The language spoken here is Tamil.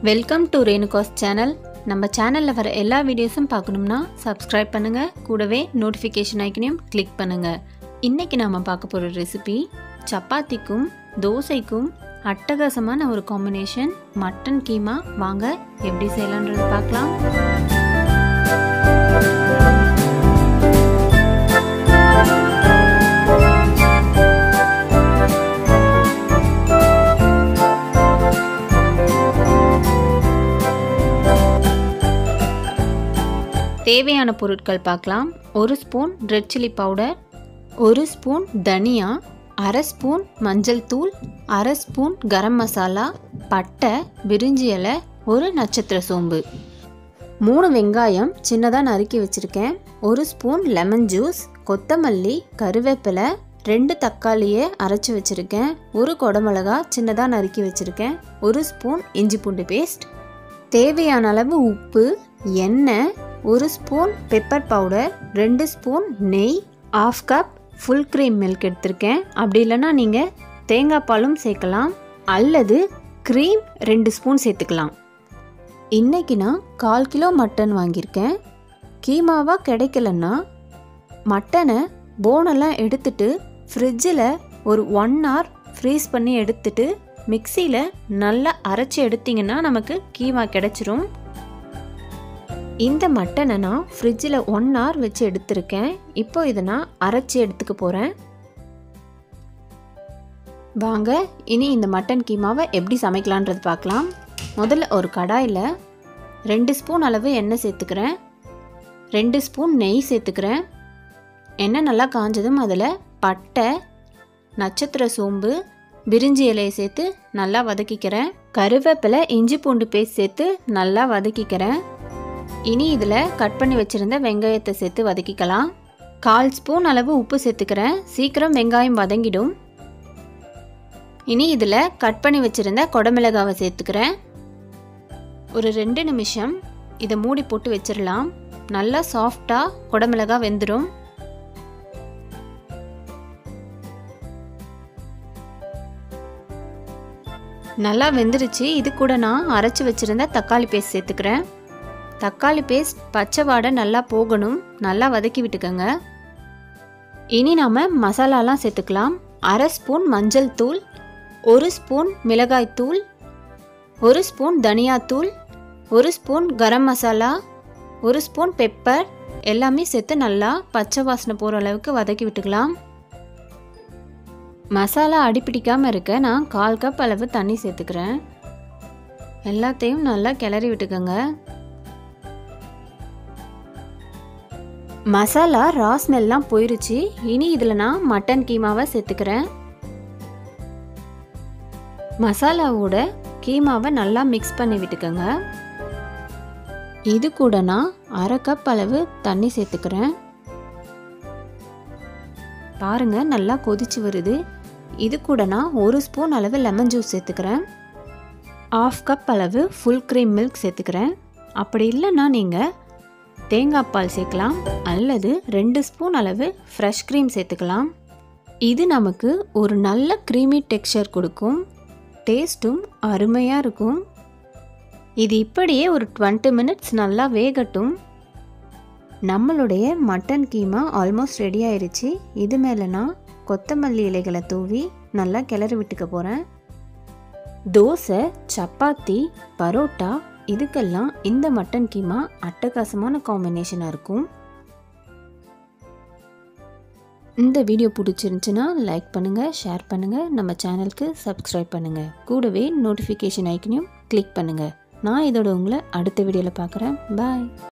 வெல்கம் டு ரேணுகாஸ் சேனல் நம்ம சேனலில் வர எல்லா வீடியோஸும் பார்க்கணும்னா சப்ஸ்கிரைப் பண்ணுங்கள் கூடவே நோட்டிஃபிகேஷன் ஐக்கனையும் கிளிக் பண்ணுங்கள் இன்றைக்கி நாம் பார்க்க போகிற ரெசிபி சப்பாத்திக்கும் தோசைக்கும் அட்டகாசமான ஒரு காம்பினேஷன் மட்டன் கீமா வாங்க எப்படி செய்யலான்றது பார்க்கலாம் தேவையான பொருட்கள் பார்க்கலாம் ஒரு ஸ்பூன் ரெட் சில்லி பவுடர் ஒரு ஸ்பூன் தனியா அரை ஸ்பூன் மஞ்சள் தூள் அரை ஸ்பூன் கரம் மசாலா பட்டை பிரிஞ்சி இலை ஒரு நட்சத்திர சோம்பு மூணு வெங்காயம் சின்னதாக நறுக்கி வச்சுருக்கேன் ஒரு ஸ்பூன் லெமன் ஜூஸ் கொத்தமல்லி கருவேப்பிலை ரெண்டு தக்காளியை அரைச்சி வச்சுருக்கேன் ஒரு குடமிளகா சின்னதாக நறுக்கி வச்சுருக்கேன் ஒரு ஸ்பூன் இஞ்சி பூண்டு பேஸ்ட் தேவையான அளவு உப்பு எண்ணெய் ஒரு ஸ்பூன் பெப்பர் பவுடர் ரெண்டு ஸ்பூன் நெய் half cup full cream milk எடுத்திருக்கேன் அப்படி இல்லைன்னா நீங்கள் தேங்காய் பாலும் சேர்க்கலாம் அல்லது க்ரீம் ரெண்டு ஸ்பூன் சேர்த்துக்கலாம் இன்றைக்கி நான் கால் கிலோ மட்டன் வாங்கியிருக்கேன் கீமாவாக கிடைக்கலன்னா மட்டனை போனெல்லாம் எடுத்துட்டு ஃப்ரிட்ஜில் ஒரு ஒன் ஹவர் ஃப்ரீஸ் பண்ணி எடுத்துட்டு மிக்சியில் நல்லா அரைச்சி எடுத்திங்கன்னா நமக்கு கீமா கிடச்சிரும் இந்த மட்டனை நான் ஃப்ரிட்ஜில் ஒன் ஹவர் வச்சு எடுத்திருக்கேன் இப்போ இதை நான் அரைச்சி எடுத்துக்க போகிறேன் வாங்க இனி இந்த மட்டன் கீமாவை எப்படி சமைக்கலான்றது பார்க்கலாம் முதல்ல ஒரு கடாயில் ரெண்டு ஸ்பூன் அளவு எண்ணெய் சேர்த்துக்கிறேன் ரெண்டு ஸ்பூன் நெய் சேர்த்துக்கிறேன் எண்ணெய் நல்லா காஞ்சதும் அதில் பட்டை நட்சத்திர சோம்பு பிரிஞ்சி இலையை சேர்த்து நல்லா வதக்கிக்கிறேன் கருவேப்பிலை இஞ்சி பூண்டு பேஸ்ட் சேர்த்து நல்லா வதக்கிக்கிறேன் இனி இதில் கட் பண்ணி வச்சுருந்த வெங்காயத்தை சேர்த்து வதக்கிக்கலாம் கால் ஸ்பூன் அளவு உப்பு சேர்த்துக்கிறேன் சீக்கிரம் வெங்காயம் வதங்கிடும் இனி இதில் கட் பண்ணி வச்சுருந்த குடமிளகாவை சேர்த்துக்கிறேன் ஒரு ரெண்டு நிமிஷம் இதை மூடி போட்டு வச்சிடலாம் நல்லா சாஃப்டாக குடமிளகா வெந்துடும் நல்லா வெந்துருச்சு இது கூட நான் அரைச்சி வச்சுருந்த தக்காளி பேஸ்ட் சேர்த்துக்கிறேன் தக்காளி பேஸ்ட் பச்சை வாடை நல்லா போகணும் நல்லா வதக்கி விட்டுக்கோங்க இனி நாம் மசாலாலாம் சேர்த்துக்கலாம் அரை ஸ்பூன் மஞ்சள் தூள் ஒரு ஸ்பூன் மிளகாய் தூள் ஒரு ஸ்பூன் தனியாத்தூள் ஒரு ஸ்பூன் கரம் மசாலா ஒரு ஸ்பூன் பெப்பர் எல்லாமே சேர்த்து நல்லா பச்சை வாசனை போகிற அளவுக்கு வதக்கி விட்டுக்கலாம் மசாலா அடிப்பிடிக்காமல் இருக்க நான் கால் கப் அளவு தண்ணி சேர்த்துக்கிறேன் எல்லாத்தையும் நல்லா கிளறி விட்டுக்கோங்க மசாலா ரா ஸ்மெல்லாம் போயிருச்சு இனி இதில் நான் மட்டன் கீமாவை சேர்த்துக்கிறேன் மசாலாவோட கீமாவை நல்லா மிக்ஸ் பண்ணி விட்டுக்கோங்க இது கூட நான் அரை கப் அளவு தண்ணி சேர்த்துக்கிறேன் பாருங்க நல்லா கொதிச்சு வருது இது கூட நான் ஒரு ஸ்பூன் அளவு லெமன் ஜூஸ் சேர்த்துக்கிறேன் ஆஃப் கப் அளவு ஃபுல் க்ரீம் மில்க் சேர்த்துக்கிறேன் அப்படி இல்லைன்னா நீங்கள் தேங்காய் பால் சேர்க்கலாம் அல்லது ரெண்டு ஸ்பூன் அளவு ஃப்ரெஷ் க்ரீம் சேர்த்துக்கலாம் இது நமக்கு ஒரு நல்ல க்ரீமி டெக்ஸ்சர் கொடுக்கும் டேஸ்ட்டும் அருமையாக இருக்கும் இது இப்படியே ஒரு டுவெண்ட்டி மினிட்ஸ் நல்லா வேகட்டும் நம்மளுடைய மட்டன் கீமா ஆல்மோஸ்ட் ரெடி ஆயிடுச்சு இது மேலே நான் கொத்தமல்லி இலைகளை தூவி நல்லா கிளறி விட்டுக்க போகிறேன் தோசை சப்பாத்தி பரோட்டா இதுக்கெல்லாம் இந்த மட்டன் கீமா அட்டகாசமான காம்பினேஷனாக இருக்கும் இந்த வீடியோ பிடிச்சிருந்துச்சுன்னா லைக் பண்ணுங்கள் ஷேர் பண்ணுங்கள் நம்ம சேனலுக்கு சப்ஸ்கிரைப் பண்ணுங்கள் கூடவே நோட்டிஃபிகேஷன் ஐக்கனையும் கிளிக் பண்ணுங்கள் நான் இதோட உங்களை அடுத்த வீடியோவில் பார்க்குறேன் பாய்